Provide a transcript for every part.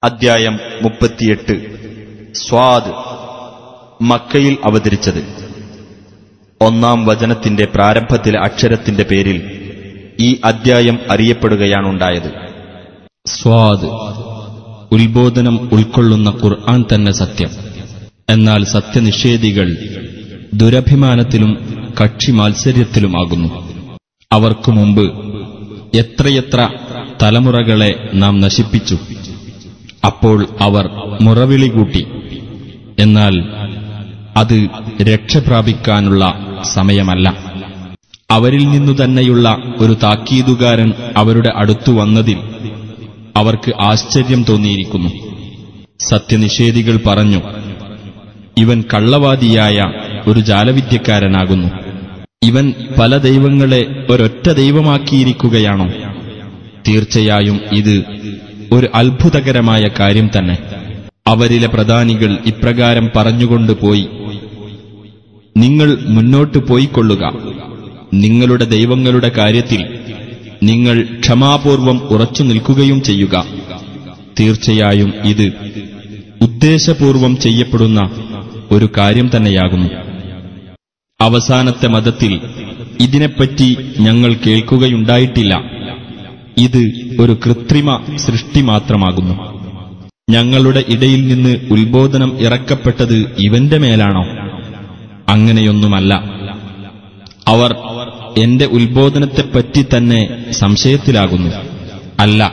അദ്ധ്യായം മുപ്പത്തിയെട്ട് സ്വാദ് മക്കയിൽ അവതരിച്ചത് ഒന്നാം വചനത്തിന്റെ പ്രാരംഭത്തിലെ അക്ഷരത്തിന്റെ പേരിൽ ഈ അദ്ധ്യായം അറിയപ്പെടുകയാണുണ്ടായത് സ്വാദ് ഉത്ബോധനം ഉൾക്കൊള്ളുന്ന ഖുർആൻ തന്നെ സത്യം എന്നാൽ സത്യനിഷേധികൾ ദുരഭിമാനത്തിലും കക്ഷി മാത്സര്യത്തിലുമാകുന്നു അവർക്കു മുമ്പ് എത്രയെത്ര തലമുറകളെ നാം നശിപ്പിച്ചു അപ്പോൾ അവർ മുറവിളി കൂട്ടി എന്നാൽ അത് രക്ഷപ്രാപിക്കാനുള്ള സമയമല്ല അവരിൽ നിന്നു തന്നെയുള്ള ഒരു താക്കീതുകാരൻ അവരുടെ അടുത്തു വന്നതിൽ അവർക്ക് ആശ്ചര്യം തോന്നിയിരിക്കുന്നു സത്യനിഷേധികൾ പറഞ്ഞു ഇവൻ കള്ളവാദിയായ ഒരു ജാലവിദ്യക്കാരനാകുന്നു ഇവൻ പല ദൈവങ്ങളെ ഒരൊറ്റ ദൈവമാക്കിയിരിക്കുകയാണോ തീർച്ചയായും ഇത് ഒരു അത്ഭുതകരമായ കാര്യം തന്നെ അവരിലെ പ്രധാനികൾ ഇപ്രകാരം പറഞ്ഞുകൊണ്ട് പോയി നിങ്ങൾ മുന്നോട്ട് പോയിക്കൊള്ളുക നിങ്ങളുടെ ദൈവങ്ങളുടെ കാര്യത്തിൽ നിങ്ങൾ ക്ഷമാപൂർവം ഉറച്ചു നിൽക്കുകയും ചെയ്യുക തീർച്ചയായും ഇത് ഉദ്ദേശപൂർവം ചെയ്യപ്പെടുന്ന ഒരു കാര്യം തന്നെയാകുന്നു അവസാനത്തെ മതത്തിൽ ഇതിനെപ്പറ്റി ഞങ്ങൾ കേൾക്കുകയുണ്ടായിട്ടില്ല ഇത് ഒരു കൃത്രിമ സൃഷ്ടി മാത്രമാകുന്നു ഞങ്ങളുടെ ഇടയിൽ നിന്ന് ഉത്ബോധനം ഇറക്കപ്പെട്ടത് ഇവന്റെ മേലാണോ അങ്ങനെയൊന്നുമല്ല അവർ എന്റെ ഉത്ബോധനത്തെപ്പറ്റി തന്നെ സംശയത്തിലാകുന്നു അല്ല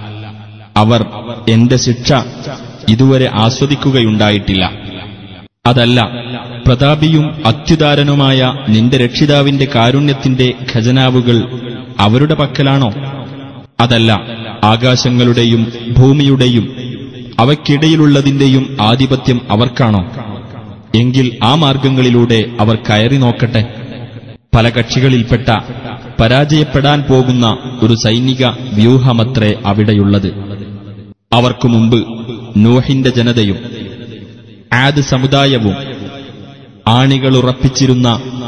അവർ എന്റെ ശിക്ഷ ഇതുവരെ ആസ്വദിക്കുകയുണ്ടായിട്ടില്ല അതല്ല പ്രതാപിയും അത്യുദാരനുമായ നിന്റെ രക്ഷിതാവിന്റെ കാരുണ്യത്തിന്റെ ഖജനാവുകൾ അവരുടെ പക്കലാണോ അതല്ല ആകാശങ്ങളുടെയും ഭൂമിയുടെയും അവയ്ക്കിടയിലുള്ളതിന്റെയും ആധിപത്യം അവർക്കാണോ എങ്കിൽ ആ മാർഗങ്ങളിലൂടെ അവർ കയറി നോക്കട്ടെ പല കക്ഷികളിൽപ്പെട്ട പരാജയപ്പെടാൻ പോകുന്ന ഒരു സൈനിക വ്യൂഹമത്രേ അവിടെയുള്ളത് അവർക്കു മുമ്പ് നൂഹിന്റെ ജനതയും ആദ് സമുദായവും ആണികളുറപ്പിച്ചിരുന്ന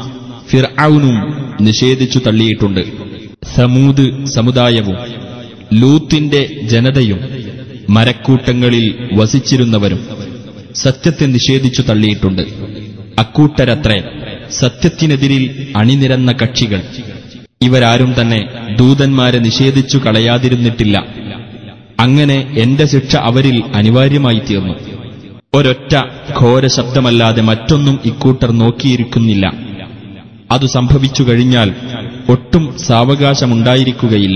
ഫിർഔനും നിഷേധിച്ചു തള്ളിയിട്ടുണ്ട് സമൂദ് സമുദായവും ലൂത്തിന്റെ ജനതയും മരക്കൂട്ടങ്ങളിൽ വസിച്ചിരുന്നവരും സത്യത്തെ നിഷേധിച്ചു തള്ളിയിട്ടുണ്ട് അക്കൂട്ടരത്രേ സത്യത്തിനെതിരിൽ അണിനിരന്ന കക്ഷികൾ ഇവരാരും തന്നെ ദൂതന്മാരെ നിഷേധിച്ചു കളയാതിരുന്നിട്ടില്ല അങ്ങനെ എന്റെ ശിക്ഷ അവരിൽ അനിവാര്യമായി തീർന്നു ഒരൊറ്റ ഘോര ശബ്ദമല്ലാതെ മറ്റൊന്നും ഇക്കൂട്ടർ നോക്കിയിരിക്കുന്നില്ല അതു സംഭവിച്ചു കഴിഞ്ഞാൽ ഒട്ടും സാവകാശമുണ്ടായിരിക്കുകയില്ല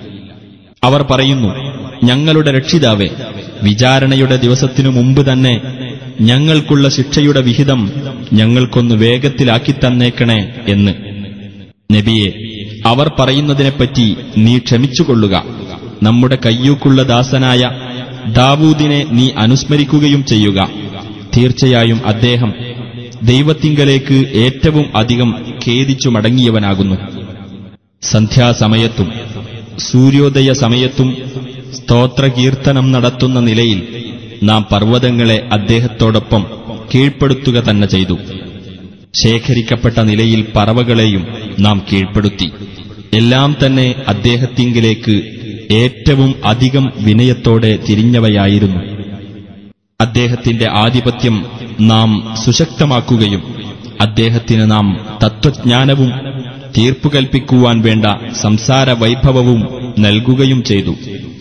അവർ പറയുന്നു ഞങ്ങളുടെ രക്ഷിതാവെ വിചാരണയുടെ ദിവസത്തിനു മുമ്പ് തന്നെ ഞങ്ങൾക്കുള്ള ശിക്ഷയുടെ വിഹിതം ഞങ്ങൾക്കൊന്ന് വേഗത്തിലാക്കി തന്നേക്കണേ എന്ന് നബിയെ അവർ പറയുന്നതിനെപ്പറ്റി നീ ക്ഷമിച്ചുകൊള്ളുക നമ്മുടെ കയ്യൂക്കുള്ള ദാസനായ ദാവൂദിനെ നീ അനുസ്മരിക്കുകയും ചെയ്യുക തീർച്ചയായും അദ്ദേഹം ദൈവത്തിങ്കലേക്ക് ഏറ്റവും അധികം ഖേദിച്ചു മടങ്ങിയവനാകുന്നു സന്ധ്യാസമയത്തും സൂര്യോദയ സമയത്തും സ്തോത്രകീർത്തനം നടത്തുന്ന നിലയിൽ നാം പർവ്വതങ്ങളെ അദ്ദേഹത്തോടൊപ്പം കീഴ്പ്പെടുത്തുക തന്നെ ചെയ്തു ശേഖരിക്കപ്പെട്ട നിലയിൽ പറവകളെയും നാം കീഴ്പ്പെടുത്തി എല്ലാം തന്നെ അദ്ദേഹത്തിങ്കിലേക്ക് ഏറ്റവും അധികം വിനയത്തോടെ തിരിഞ്ഞവയായിരുന്നു അദ്ദേഹത്തിന്റെ ആധിപത്യം നാം സുശക്തമാക്കുകയും അദ്ദേഹത്തിന് നാം തത്വജ്ഞാനവും തീർപ്പു കൽപ്പിക്കുവാൻ വേണ്ട സംസാര വൈഭവവും നൽകുകയും ചെയ്തു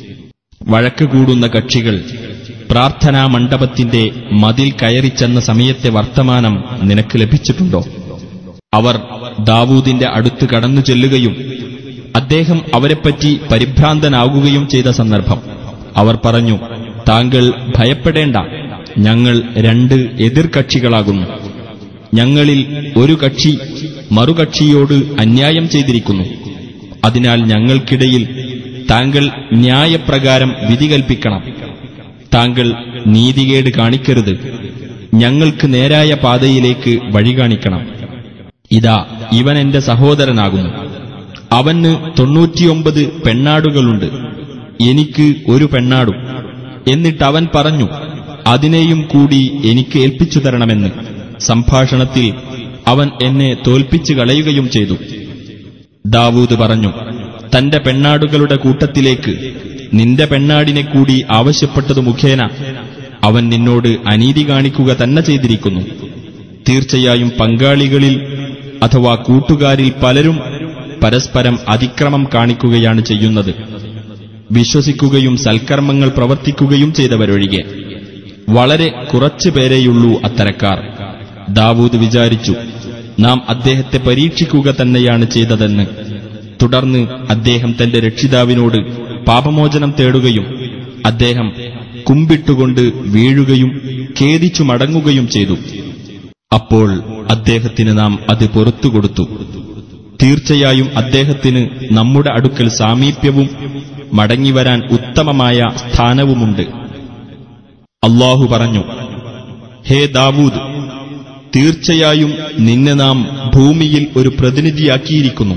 വഴക്ക് കൂടുന്ന കക്ഷികൾ പ്രാർത്ഥനാ മണ്ഡപത്തിന്റെ മതിൽ കയറിച്ചെന്ന സമയത്തെ വർത്തമാനം നിനക്ക് ലഭിച്ചിട്ടുണ്ടോ അവർ ദാവൂദിന്റെ അടുത്ത് കടന്നു ചെല്ലുകയും അദ്ദേഹം അവരെപ്പറ്റി പരിഭ്രാന്തനാകുകയും ചെയ്ത സന്ദർഭം അവർ പറഞ്ഞു താങ്കൾ ഭയപ്പെടേണ്ട ഞങ്ങൾ രണ്ട് എതിർകക്ഷികളാകുന്നു ഞങ്ങളിൽ ഒരു കക്ഷി മറുകക്ഷിയോട് അന്യായം ചെയ്തിരിക്കുന്നു അതിനാൽ ഞങ്ങൾക്കിടയിൽ താങ്കൾ ന്യായപ്രകാരം വിധി കൽപ്പിക്കണം താങ്കൾ നീതികേട് കാണിക്കരുത് ഞങ്ങൾക്ക് നേരായ പാതയിലേക്ക് വഴി കാണിക്കണം ഇതാ ഇവൻ എന്റെ സഹോദരനാകുന്നു അവന് തൊണ്ണൂറ്റിയൊമ്പത് പെണ്ണാടുകളുണ്ട് എനിക്ക് ഒരു പെണ്ണാടും എന്നിട്ട് അവൻ പറഞ്ഞു അതിനെയും കൂടി എനിക്ക് ഏൽപ്പിച്ചു തരണമെന്ന് സംഭാഷണത്തിൽ അവൻ എന്നെ തോൽപ്പിച്ചു കളയുകയും ചെയ്തു ദാവൂദ് പറഞ്ഞു തന്റെ പെണ്ണാടുകളുടെ കൂട്ടത്തിലേക്ക് നിന്റെ പെണ്ണാടിനെ കൂടി ആവശ്യപ്പെട്ടതു മുഖേന അവൻ നിന്നോട് അനീതി കാണിക്കുക തന്നെ ചെയ്തിരിക്കുന്നു തീർച്ചയായും പങ്കാളികളിൽ അഥവാ കൂട്ടുകാരിൽ പലരും പരസ്പരം അതിക്രമം കാണിക്കുകയാണ് ചെയ്യുന്നത് വിശ്വസിക്കുകയും സൽക്കർമ്മങ്ങൾ പ്രവർത്തിക്കുകയും ചെയ്തവരൊഴികെ വളരെ കുറച്ചു പേരെയുള്ളൂ അത്തരക്കാർ ദാവൂദ് വിചാരിച്ചു നാം അദ്ദേഹത്തെ പരീക്ഷിക്കുക തന്നെയാണ് ചെയ്തതെന്ന് തുടർന്ന് അദ്ദേഹം തന്റെ രക്ഷിതാവിനോട് പാപമോചനം തേടുകയും അദ്ദേഹം കുമ്പിട്ടുകൊണ്ട് വീഴുകയും ഖേദിച്ചു മടങ്ങുകയും ചെയ്തു അപ്പോൾ അദ്ദേഹത്തിന് നാം അത് പൊറത്തുകൊടുത്തു തീർച്ചയായും അദ്ദേഹത്തിന് നമ്മുടെ അടുക്കൽ സാമീപ്യവും മടങ്ങിവരാൻ ഉത്തമമായ സ്ഥാനവുമുണ്ട് അള്ളാഹു പറഞ്ഞു ഹേ ദാവൂദ് തീർച്ചയായും നിന്നെ നാം ഭൂമിയിൽ ഒരു പ്രതിനിധിയാക്കിയിരിക്കുന്നു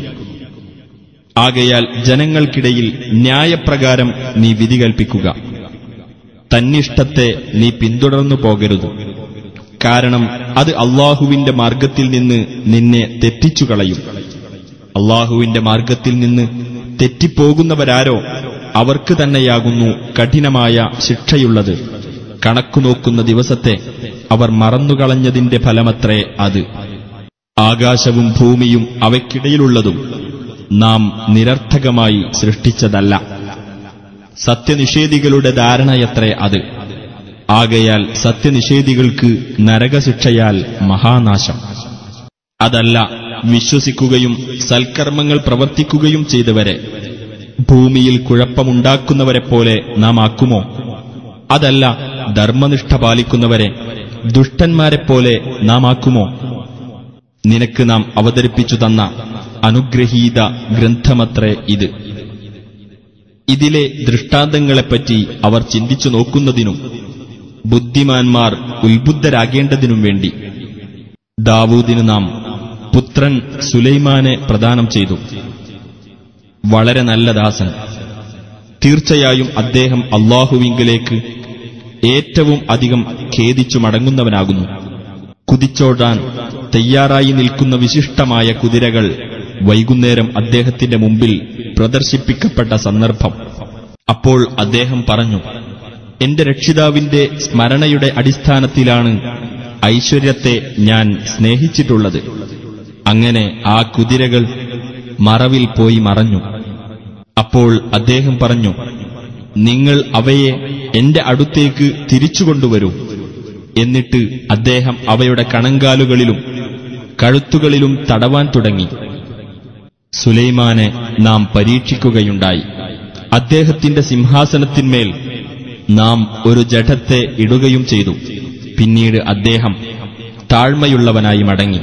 ആകയാൽ ജനങ്ങൾക്കിടയിൽ ന്യായപ്രകാരം നീ വിധി കൽപ്പിക്കുക തന്നിഷ്ടത്തെ നീ പിന്തുടർന്നു പോകരുത് കാരണം അത് അള്ളാഹുവിന്റെ മാർഗത്തിൽ നിന്ന് നിന്നെ തെറ്റിച്ചു കളയും അള്ളാഹുവിന്റെ മാർഗത്തിൽ നിന്ന് തെറ്റിപ്പോകുന്നവരാരോ അവർക്ക് തന്നെയാകുന്നു കഠിനമായ ശിക്ഷയുള്ളത് കണക്കു നോക്കുന്ന ദിവസത്തെ അവർ മറന്നുകളഞ്ഞതിന്റെ ഫലമത്രേ അത് ആകാശവും ഭൂമിയും അവയ്ക്കിടയിലുള്ളതും നാം നിരർത്ഥകമായി സൃഷ്ടിച്ചതല്ല സത്യനിഷേധികളുടെ ധാരണയത്രേ അത് ആകയാൽ സത്യനിഷേധികൾക്ക് നരകശിക്ഷയാൽ മഹാനാശം അതല്ല വിശ്വസിക്കുകയും സൽക്കർമ്മങ്ങൾ പ്രവർത്തിക്കുകയും ചെയ്തവരെ ഭൂമിയിൽ കുഴപ്പമുണ്ടാക്കുന്നവരെപ്പോലെ നാം ആക്കുമോ അതല്ല ധർമ്മനിഷ്ഠ പാലിക്കുന്നവരെ ദുഷ്ടന്മാരെപ്പോലെ നാം ആക്കുമോ നിനക്ക് നാം അവതരിപ്പിച്ചു തന്ന അനുഗ്രഹീത ഗ്രന്ഥമത്രേ ഇത് ഇതിലെ ദൃഷ്ടാന്തങ്ങളെപ്പറ്റി അവർ ചിന്തിച്ചു നോക്കുന്നതിനും ബുദ്ധിമാന്മാർ ഉത്ബുദ്ധരാകേണ്ടതിനും വേണ്ടി ദാവൂദിന് നാം പുത്രൻ സുലൈമാനെ പ്രദാനം ചെയ്തു വളരെ നല്ല ദാസൻ തീർച്ചയായും അദ്ദേഹം അള്ളാഹുവിങ്കിലേക്ക് ഏറ്റവും അധികം ഖേദിച്ചു മടങ്ങുന്നവനാകുന്നു കുതിച്ചോടാൻ തയ്യാറായി നിൽക്കുന്ന വിശിഷ്ടമായ കുതിരകൾ വൈകുന്നേരം അദ്ദേഹത്തിന്റെ മുമ്പിൽ പ്രദർശിപ്പിക്കപ്പെട്ട സന്ദർഭം അപ്പോൾ അദ്ദേഹം പറഞ്ഞു എന്റെ രക്ഷിതാവിന്റെ സ്മരണയുടെ അടിസ്ഥാനത്തിലാണ് ഐശ്വര്യത്തെ ഞാൻ സ്നേഹിച്ചിട്ടുള്ളത് അങ്ങനെ ആ കുതിരകൾ മറവിൽ പോയി മറഞ്ഞു അപ്പോൾ അദ്ദേഹം പറഞ്ഞു നിങ്ങൾ അവയെ എന്റെ അടുത്തേക്ക് തിരിച്ചുകൊണ്ടുവരൂ എന്നിട്ട് അദ്ദേഹം അവയുടെ കണങ്കാലുകളിലും കഴുത്തുകളിലും തടവാൻ തുടങ്ങി സുലൈമാനെ നാം പരീക്ഷിക്കുകയുണ്ടായി അദ്ദേഹത്തിന്റെ സിംഹാസനത്തിന്മേൽ നാം ഒരു ജഡത്തെ ഇടുകയും ചെയ്തു പിന്നീട് അദ്ദേഹം താഴ്മയുള്ളവനായി മടങ്ങി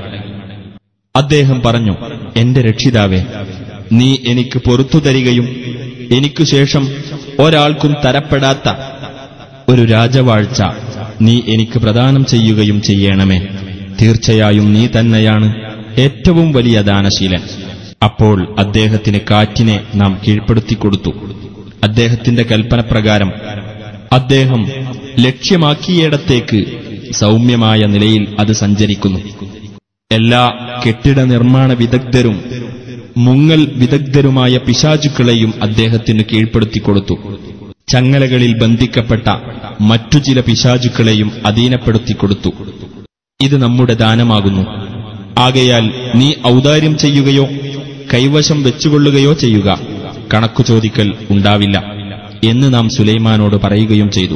അദ്ദേഹം പറഞ്ഞു എന്റെ രക്ഷിതാവേ നീ എനിക്ക് പൊറത്തു തരികയും എനിക്കു ശേഷം ഒരാൾക്കും തരപ്പെടാത്ത ഒരു രാജവാഴ്ച നീ എനിക്ക് പ്രദാനം ചെയ്യുകയും ചെയ്യണമേ തീർച്ചയായും നീ തന്നെയാണ് ഏറ്റവും വലിയ ദാനശീലൻ അപ്പോൾ അദ്ദേഹത്തിന് കാറ്റിനെ നാം കീഴ്പ്പെടുത്തിക്കൊടുത്തു അദ്ദേഹത്തിന്റെ കൽപ്പനപ്രകാരം അദ്ദേഹം ലക്ഷ്യമാക്കിയിടത്തേക്ക് സൗമ്യമായ നിലയിൽ അത് സഞ്ചരിക്കുന്നു എല്ലാ കെട്ടിട നിർമ്മാണ വിദഗ്ധരും മുങ്ങൽ വിദഗ്ധരുമായ പിശാചുക്കളെയും അദ്ദേഹത്തിന് കീഴ്പ്പെടുത്തിക്കൊടുത്തു ചങ്ങലകളിൽ ബന്ധിക്കപ്പെട്ട മറ്റു ചില പിശാചുക്കളെയും അധീനപ്പെടുത്തിക്കൊടുത്തു ഇത് നമ്മുടെ ദാനമാകുന്നു ആകയാൽ നീ ഔദാര്യം ചെയ്യുകയോ കൈവശം വെച്ചുകൊള്ളുകയോ ചെയ്യുക കണക്കു ചോദിക്കൽ ഉണ്ടാവില്ല എന്ന് നാം സുലൈമാനോട് പറയുകയും ചെയ്തു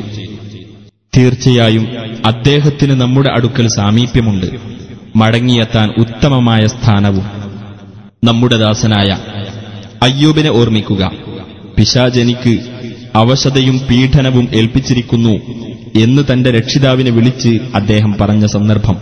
തീർച്ചയായും അദ്ദേഹത്തിന് നമ്മുടെ അടുക്കൽ സാമീപ്യമുണ്ട് മടങ്ങിയെത്താൻ ഉത്തമമായ സ്ഥാനവും നമ്മുടെ ദാസനായ അയ്യൂബിനെ ഓർമ്മിക്കുക പിശാജനിക്ക് അവശതയും പീഡനവും ഏൽപ്പിച്ചിരിക്കുന്നു എന്ന് തന്റെ രക്ഷിതാവിനെ വിളിച്ച് അദ്ദേഹം പറഞ്ഞ സന്ദർഭം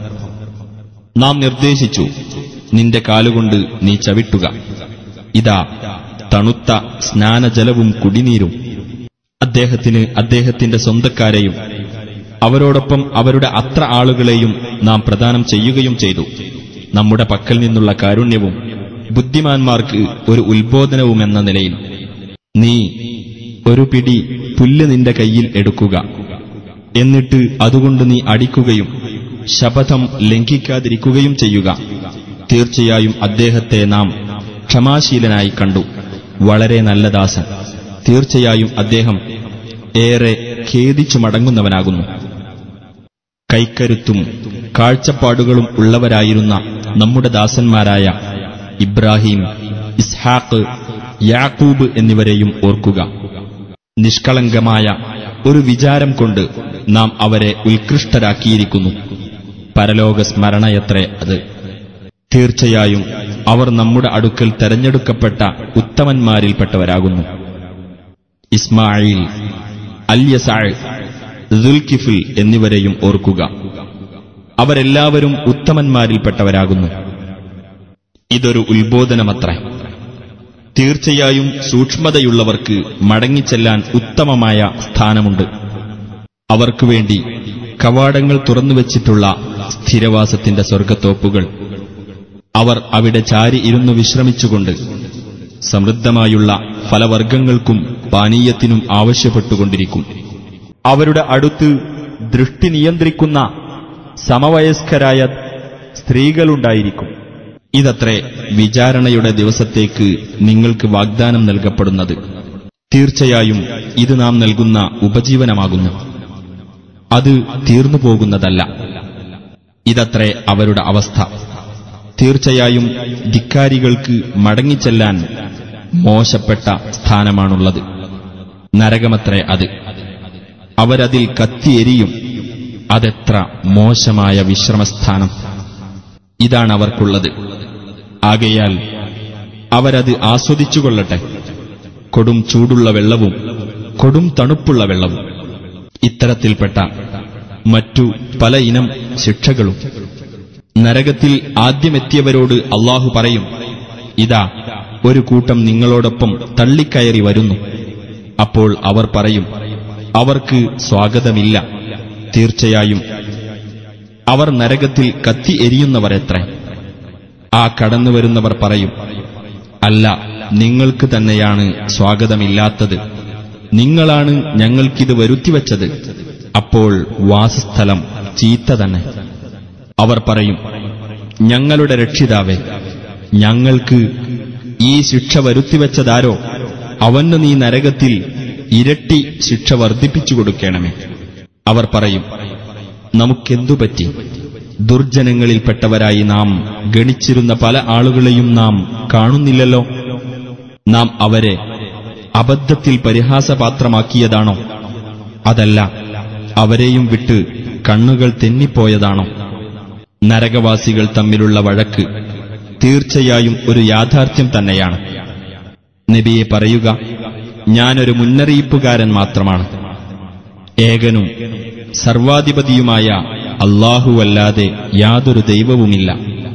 നാം നിർദ്ദേശിച്ചു നിന്റെ കാലുകൊണ്ട് നീ ചവിട്ടുക ഇതാ തണുത്ത സ്നാനജലവും കുടിനീരും അദ്ദേഹത്തിന് അദ്ദേഹത്തിന്റെ സ്വന്തക്കാരെയും അവരോടൊപ്പം അവരുടെ അത്ര ആളുകളെയും നാം പ്രദാനം ചെയ്യുകയും ചെയ്തു നമ്മുടെ പക്കൽ നിന്നുള്ള കാരുണ്യവും ബുദ്ധിമാന്മാർക്ക് ഒരു ഉത്ബോധനവുമെന്ന നിലയിൽ നീ ഒരു പിടി പുല്ല് നിന്റെ കയ്യിൽ എടുക്കുക എന്നിട്ട് അതുകൊണ്ട് നീ അടിക്കുകയും ശപഥം ലംഘിക്കാതിരിക്കുകയും ചെയ്യുക തീർച്ചയായും അദ്ദേഹത്തെ നാം ക്ഷമാശീലനായി കണ്ടു വളരെ നല്ല ദാസൻ തീർച്ചയായും അദ്ദേഹം ഏറെ ഖേദിച്ചു മടങ്ങുന്നവനാകുന്നു കൈക്കരുത്തും കാഴ്ചപ്പാടുകളും ഉള്ളവരായിരുന്ന നമ്മുടെ ദാസന്മാരായ ഇബ്രാഹിം ഇസ്ഹാഖ് യാക്കൂബ് എന്നിവരെയും ഓർക്കുക നിഷ്കളങ്കമായ ഒരു വിചാരം കൊണ്ട് നാം അവരെ ഉത്കൃഷ്ടരാക്കിയിരിക്കുന്നു പരലോക സ്മരണയത്രേ അത് തീർച്ചയായും അവർ നമ്മുടെ അടുക്കൽ തെരഞ്ഞെടുക്കപ്പെട്ട ഉത്തമന്മാരിൽപ്പെട്ടവരാകുന്നു ഇസ്മായിൽ അല്യസാൾ ദുൽകിഫിൽ എന്നിവരെയും ഓർക്കുക അവരെല്ലാവരും ഉത്തമന്മാരിൽപ്പെട്ടവരാകുന്നു ഇതൊരു ഉത്ബോധനമത്രേ തീർച്ചയായും സൂക്ഷ്മതയുള്ളവർക്ക് മടങ്ങിച്ചെല്ലാൻ ഉത്തമമായ സ്ഥാനമുണ്ട് അവർക്കു വേണ്ടി കവാടങ്ങൾ തുറന്നുവച്ചിട്ടുള്ള സ്ഥിരവാസത്തിന്റെ സ്വർഗത്തോപ്പുകൾ അവർ അവിടെ ചാരി ഇരുന്നു വിശ്രമിച്ചുകൊണ്ട് സമൃദ്ധമായുള്ള ഫലവർഗങ്ങൾക്കും പാനീയത്തിനും ആവശ്യപ്പെട്ടുകൊണ്ടിരിക്കും അവരുടെ അടുത്ത് ദൃഷ്ടി നിയന്ത്രിക്കുന്ന സമവയസ്കരായ സ്ത്രീകളുണ്ടായിരിക്കും ഇതത്രേ വിചാരണയുടെ ദിവസത്തേക്ക് നിങ്ങൾക്ക് വാഗ്ദാനം നൽകപ്പെടുന്നത് തീർച്ചയായും ഇത് നാം നൽകുന്ന ഉപജീവനമാകുന്നു അത് തീർന്നു പോകുന്നതല്ല ഇതത്രേ അവരുടെ അവസ്ഥ തീർച്ചയായും ധിക്കാരികൾക്ക് മടങ്ങിച്ചെല്ലാൻ മോശപ്പെട്ട സ്ഥാനമാണുള്ളത് നരകമത്രേ അത് അവരതിൽ കത്തിയെരിയും അതെത്ര മോശമായ വിശ്രമസ്ഥാനം ഇതാണ് അവർക്കുള്ളത് ആകയാൽ അവരത് ആസ്വദിച്ചുകൊള്ളട്ടെ കൊടും ചൂടുള്ള വെള്ളവും കൊടും തണുപ്പുള്ള വെള്ളവും ഇത്തരത്തിൽപ്പെട്ട മറ്റു പല ഇനം ശിക്ഷകളും നരകത്തിൽ ആദ്യമെത്തിയവരോട് അള്ളാഹു പറയും ഇതാ ഒരു കൂട്ടം നിങ്ങളോടൊപ്പം തള്ളിക്കയറി വരുന്നു അപ്പോൾ അവർ പറയും അവർക്ക് സ്വാഗതമില്ല തീർച്ചയായും അവർ നരകത്തിൽ കത്തി എരിയുന്നവരെത്ര ആ കടന്നുവരുന്നവർ പറയും അല്ല നിങ്ങൾക്ക് തന്നെയാണ് സ്വാഗതമില്ലാത്തത് നിങ്ങളാണ് ഞങ്ങൾക്കിത് വരുത്തിവച്ചത് അപ്പോൾ വാസസ്ഥലം ചീത്ത തന്നെ അവർ പറയും ഞങ്ങളുടെ രക്ഷിതാവേ ഞങ്ങൾക്ക് ഈ ശിക്ഷ വരുത്തിവച്ചതാരോ അവന് നീ നരകത്തിൽ ഇരട്ടി ശിക്ഷ വർദ്ധിപ്പിച്ചു കൊടുക്കണമേ അവർ പറയും നമുക്കെന്തു പറ്റി ദുർജനങ്ങളിൽപ്പെട്ടവരായി നാം ഗണിച്ചിരുന്ന പല ആളുകളെയും നാം കാണുന്നില്ലല്ലോ നാം അവരെ അബദ്ധത്തിൽ പരിഹാസപാത്രമാക്കിയതാണോ അതല്ല അവരെയും വിട്ട് കണ്ണുകൾ തെന്നിപ്പോയതാണോ നരകവാസികൾ തമ്മിലുള്ള വഴക്ക് തീർച്ചയായും ഒരു യാഥാർത്ഥ്യം തന്നെയാണ് നബിയെ പറയുക ഞാനൊരു മുന്നറിയിപ്പുകാരൻ മാത്രമാണ് ഏകനും സർവാധിപതിയുമായ അല്ലാഹുവല്ലാതെ യാതൊരു ദൈവവുമില്ല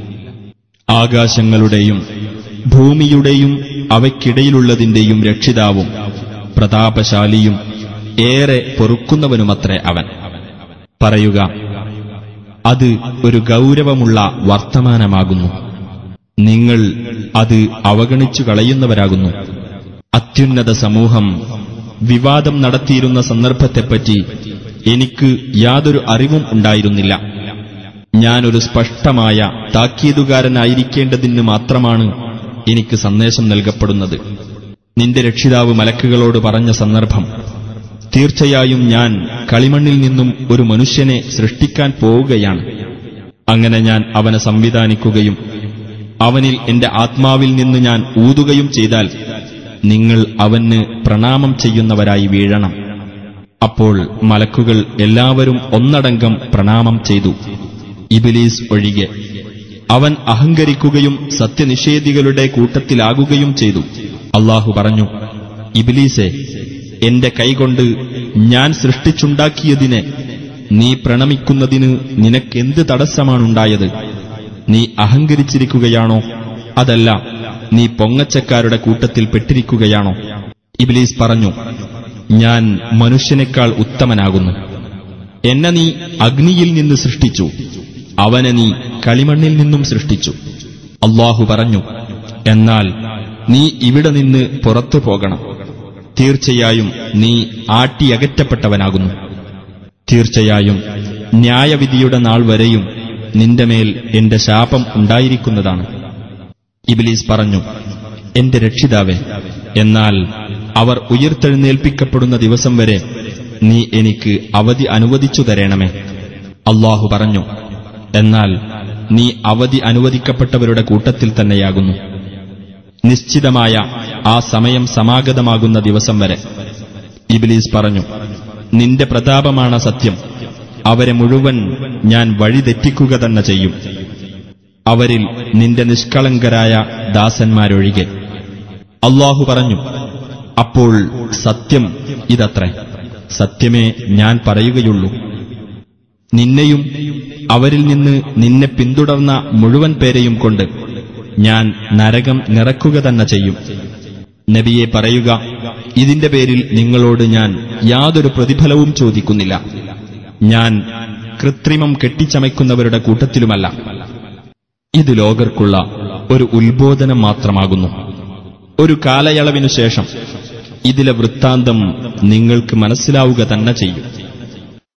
ആകാശങ്ങളുടെയും ഭൂമിയുടെയും അവയ്ക്കിടയിലുള്ളതിന്റെയും രക്ഷിതാവും പ്രതാപശാലിയും ഏറെ പൊറുക്കുന്നവനുമത്രേ അവൻ പറയുക അത് ഒരു ഗൗരവമുള്ള വർത്തമാനമാകുന്നു നിങ്ങൾ അത് അവഗണിച്ചു കളയുന്നവരാകുന്നു അത്യുന്നത സമൂഹം വിവാദം നടത്തിയിരുന്ന സന്ദർഭത്തെപ്പറ്റി എനിക്ക് യാതൊരു അറിവും ഉണ്ടായിരുന്നില്ല ഞാനൊരു സ്പഷ്ടമായ താക്കീതുകാരനായിരിക്കേണ്ടതിന് മാത്രമാണ് എനിക്ക് സന്ദേശം നൽകപ്പെടുന്നത് നിന്റെ രക്ഷിതാവ് മലക്കുകളോട് പറഞ്ഞ സന്ദർഭം തീർച്ചയായും ഞാൻ കളിമണ്ണിൽ നിന്നും ഒരു മനുഷ്യനെ സൃഷ്ടിക്കാൻ പോവുകയാണ് അങ്ങനെ ഞാൻ അവനെ സംവിധാനിക്കുകയും അവനിൽ എന്റെ ആത്മാവിൽ നിന്ന് ഞാൻ ഊതുകയും ചെയ്താൽ നിങ്ങൾ അവന് പ്രണാമം ചെയ്യുന്നവരായി വീഴണം അപ്പോൾ മലക്കുകൾ എല്ലാവരും ഒന്നടങ്കം പ്രണാമം ചെയ്തു ഇബിലീസ് ഒഴികെ അവൻ അഹങ്കരിക്കുകയും സത്യനിഷേധികളുടെ കൂട്ടത്തിലാകുകയും ചെയ്തു അള്ളാഹു പറഞ്ഞു ഇബിലീസെ എന്റെ കൈകൊണ്ട് ഞാൻ സൃഷ്ടിച്ചുണ്ടാക്കിയതിനെ നീ പ്രണമിക്കുന്നതിന് നിനക്കെന്ത് തടസ്സമാണുണ്ടായത് നീ അഹങ്കരിച്ചിരിക്കുകയാണോ അതല്ല നീ പൊങ്ങച്ചക്കാരുടെ കൂട്ടത്തിൽ പെട്ടിരിക്കുകയാണോ ഇബിലീസ് പറഞ്ഞു ഞാൻ മനുഷ്യനേക്കാൾ ഉത്തമനാകുന്നു എന്നെ നീ അഗ്നിയിൽ നിന്ന് സൃഷ്ടിച്ചു അവനെ നീ കളിമണ്ണിൽ നിന്നും സൃഷ്ടിച്ചു അള്ളാഹു പറഞ്ഞു എന്നാൽ നീ ഇവിടെ നിന്ന് പുറത്തു പോകണം തീർച്ചയായും നീ ആട്ടിയകറ്റപ്പെട്ടവനാകുന്നു തീർച്ചയായും ന്യായവിധിയുടെ നാൾ വരെയും നിന്റെ മേൽ എന്റെ ശാപം ഉണ്ടായിരിക്കുന്നതാണ് ഇബിലീസ് പറഞ്ഞു എന്റെ രക്ഷിതാവേ എന്നാൽ അവർ ഉയർത്തെഴുന്നേൽപ്പിക്കപ്പെടുന്ന ദിവസം വരെ നീ എനിക്ക് അവധി അനുവദിച്ചു തരണമേ അള്ളാഹു പറഞ്ഞു എന്നാൽ നീ അവധി അനുവദിക്കപ്പെട്ടവരുടെ കൂട്ടത്തിൽ തന്നെയാകുന്നു നിശ്ചിതമായ ആ സമയം സമാഗതമാകുന്ന ദിവസം വരെ ഇബിലീസ് പറഞ്ഞു നിന്റെ പ്രതാപമാണ് സത്യം അവരെ മുഴുവൻ ഞാൻ വഴിതെറ്റിക്കുക തന്നെ ചെയ്യും അവരിൽ നിന്റെ നിഷ്കളങ്കരായ ദാസന്മാരൊഴികെ അള്ളാഹു പറഞ്ഞു അപ്പോൾ സത്യം ഇതത്രേ സത്യമേ ഞാൻ പറയുകയുള്ളൂ നിന്നെയും അവരിൽ നിന്ന് നിന്നെ പിന്തുടർന്ന മുഴുവൻ പേരെയും കൊണ്ട് ഞാൻ നരകം നിറക്കുക തന്നെ ചെയ്യും നബിയെ പറയുക ഇതിന്റെ പേരിൽ നിങ്ങളോട് ഞാൻ യാതൊരു പ്രതിഫലവും ചോദിക്കുന്നില്ല ഞാൻ കൃത്രിമം കെട്ടിച്ചമയ്ക്കുന്നവരുടെ കൂട്ടത്തിലുമല്ല ഇത് ലോകർക്കുള്ള ഒരു ഉത്ബോധനം മാത്രമാകുന്നു ഒരു കാലയളവിനു ശേഷം ഇതിലെ വൃത്താന്തം നിങ്ങൾക്ക് മനസ്സിലാവുക തന്നെ ചെയ്യും